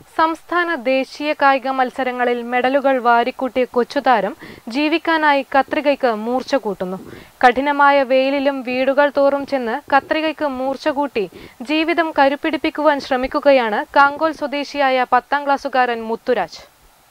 സംസ്ഥാന ദേശീയ കായിക മത്സരങ്ങളിൽ മെഡലുകൾ വാരിക്കൂട്ടിയ കൊച്ചുതാരം ജീവിക്കാനായി കത്രികയ്ക്ക് മൂർച്ച കൂട്ടുന്നു കഠിനമായ വെയിലിലും വീടുകൾ തോറും ചെന്ന് കത്രികയ്ക്ക് മൂർച്ച കൂട്ടി ജീവിതം കരുപ്പിടിപ്പിക്കുവാൻ ശ്രമിക്കുകയാണ് കാങ്കോൽ സ്വദേശിയായ പത്താം ക്ലാസ്സുകാരൻ മുത്തുരാജ്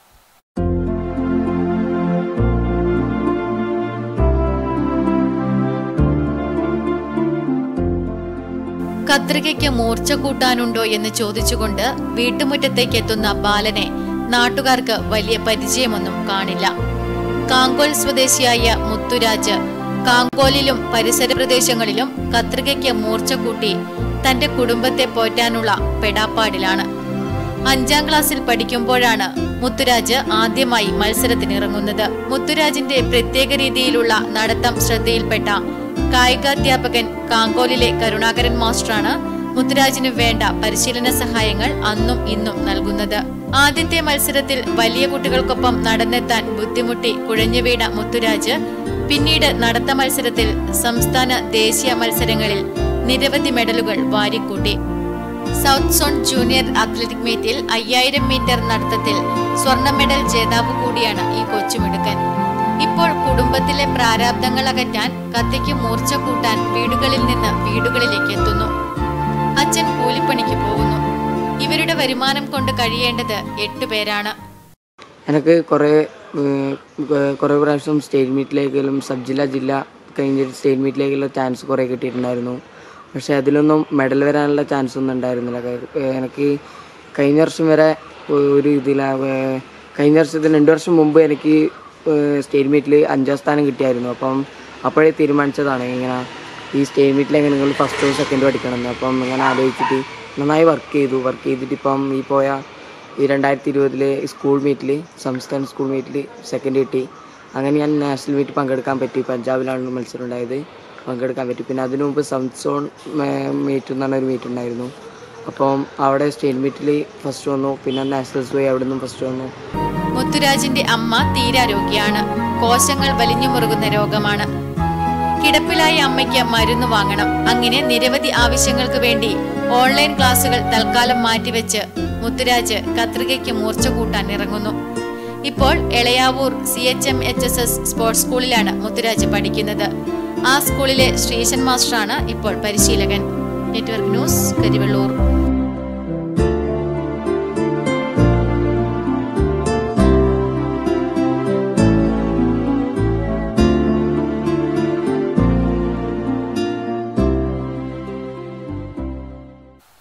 കത്രികയ്ക്ക് മൂർച്ച കൂട്ടാനുണ്ടോ എന്ന് ചോദിച്ചുകൊണ്ട് വീട്ടുമുറ്റത്തേക്ക് എത്തുന്ന ബാലനെ നാട്ടുകാർക്ക് വലിയ പരിചയമൊന്നും കാണില്ല കാങ്കോൽ സ്വദേശിയായ മുത്തുരാജ് കാങ്കോലിലും പരിസര പ്രദേശങ്ങളിലും കത്രികയ്ക്ക് മൂർച്ച കൂട്ടി തന്റെ കുടുംബത്തെ പോറ്റാനുള്ള പെടാപ്പാടിലാണ് അഞ്ചാം ക്ലാസ്സിൽ പഠിക്കുമ്പോഴാണ് മുത്തുരാജ് ആദ്യമായി മത്സരത്തിനിറങ്ങുന്നത് മുത്തുരാജിന്റെ പ്രത്യേക രീതിയിലുള്ള നടത്തം ശ്രദ്ധയിൽപ്പെട്ട കായികാധ്യാപകൻ കാങ്കോലിലെ കരുണാകരൻ മാസ്റ്ററാണ് മുത്തുരാജിന് വേണ്ട പരിശീലന സഹായങ്ങൾ അന്നും ഇന്നും നൽകുന്നത് ആദ്യത്തെ മത്സരത്തിൽ വലിയ കുട്ടികൾക്കൊപ്പം നടന്നെത്താൻ ബുദ്ധിമുട്ടി കുഴഞ്ഞു വീണ മുത്തുരാജ് പിന്നീട് നടത്ത മത്സരത്തിൽ സംസ്ഥാന ദേശീയ മത്സരങ്ങളിൽ നിരവധി മെഡലുകൾ വാരിക്കൂട്ടി സൗത്ത് സോൺ ജൂനിയർ അത്ലറ്റിക് മീറ്റിൽ അയ്യായിരം മീറ്റർ നടത്തത്തിൽ സ്വർണ്ണ മെഡൽ ജേതാവ് കൂടിയാണ് ഈ കൊച്ചുമിടുക്കൻ ഇപ്പോൾ കുടുംബത്തിലെ പ്രാരാബ്ദങ്ങൾ അകറ്റാൻ കത്തിക്ക് മൂർച്ച കൂട്ടാൻ വീടുകളിൽ നിന്ന് വീടുകളിലേക്ക് എത്തുന്നു അച്ഛൻ കൂലിപ്പണിക്ക് പോകുന്നു ഇവരുടെ വരുമാനം കൊണ്ട് കഴിയേണ്ടത് എട്ടു പേരാണ് എനിക്ക് കുറേ ഏഹ്, കൊ- കുറേ പ്രാവശ്യം സ്റ്റേറ്റ് മീറ്റിലേക്കെല്ലാം സബ് ജില്ല ജില്ല കഴിഞ്ഞിട്ട് സ്റ്റേറ്റ് മീറ്റിലേക്കുള്ള ചാൻസ് കുറേ കിട്ടിയിട്ടുണ്ടായിരുന്നു പക്ഷേ അതിലൊന്നും മെഡൽ വരാനുള്ള ചാൻസ് ഒന്നും ഉണ്ടായിരുന്നില്ല കാര്യം, ഏഹ്, എനിക്ക് കഴിഞ്ഞ വർഷം വരെ ഒരു ഇതില ഏഹ്, കഴിഞ്ഞ വർഷത്തിന് രണ്ട് വർഷം മുമ്പ് എനിക്ക് ഏഹ്, സ്റ്റേറ്റ് മീറ്റിൽ അഞ്ചാം സ്ഥാനം കിട്ടിയായിരുന്നു അപ്പം അപ്പോഴേ തീരുമാനിച്ചതാണ് ഇങ്ങനെ ഈ സ്റ്റേറ്റ് മീറ്റിൽ എങ്ങനെ നിങ്ങൾ ഫസ്റ്റോ സെക്കൻഡോ അടിക്കണമെന്ന് അപ്പം ഇങ്ങനെ ആലോചിച്ചിട്ട് നന്നായി വർക്ക് ചെയ്തു വർക്ക് ചെയ്തിട്ട് ഇപ്പം ഈ പോയ ഈ രണ്ടായിരത്തി ഇരുപതിലെ സ്കൂൾ മീറ്റിൽ സംസ്ഥാന സ്കൂൾ മീറ്റിൽ സെക്കൻഡ് കിട്ടി അങ്ങനെ ഞാൻ നാഷണൽ മീറ്റ് പങ്കെടുക്കാൻ പറ്റി പഞ്ചാബിലാണ് മത്സരം ഉണ്ടായത് പങ്കെടുക്കാൻ പറ്റി പിന്നെ അതിനു മുമ്പ് സൗത്ത് സോൺ മീറ്റ് എന്ന് പറഞ്ഞൊരു മീറ്റ് ഉണ്ടായിരുന്നു അപ്പം അവിടെ സ്റ്റേറ്റ് മീറ്റിൽ ഫസ്റ്റ് വന്നു പിന്നെ നാഷണൽസ് പോയി അവിടെ നിന്നും ഫസ്റ്റ് വന്നു മുത്തുരാജിന്റെ അമ്മ തീരാരോഗ്യാണ് കോശങ്ങൾ വലിഞ്ഞു മുറുകുന്ന രോഗമാണ് കിടപ്പിലായ അമ്മയ്ക്ക് മരുന്ന് വാങ്ങണം അങ്ങനെ നിരവധി ആവശ്യങ്ങൾക്ക് വേണ്ടി ഓൺലൈൻ ക്ലാസുകൾ തൽക്കാലം മാറ്റിവെച്ച് മുത്തുരാജ് കത്രികയ്ക്ക് മൂർച്ച കൂട്ടാൻ ഇറങ്ങുന്നു ഇപ്പോൾ Elayavoor C H M H S S sports സ്കൂളിലാണ് മുത്തുരാജ് പഠിക്കുന്നത് ആ സ്കൂളിലെ ശ്രീശൻ മാസ്റ്ററാണ് ഇപ്പോൾ പരിശീലകൻ നെറ്റ്വർക്ക് ന്യൂസ് കരിവെള്ളൂർ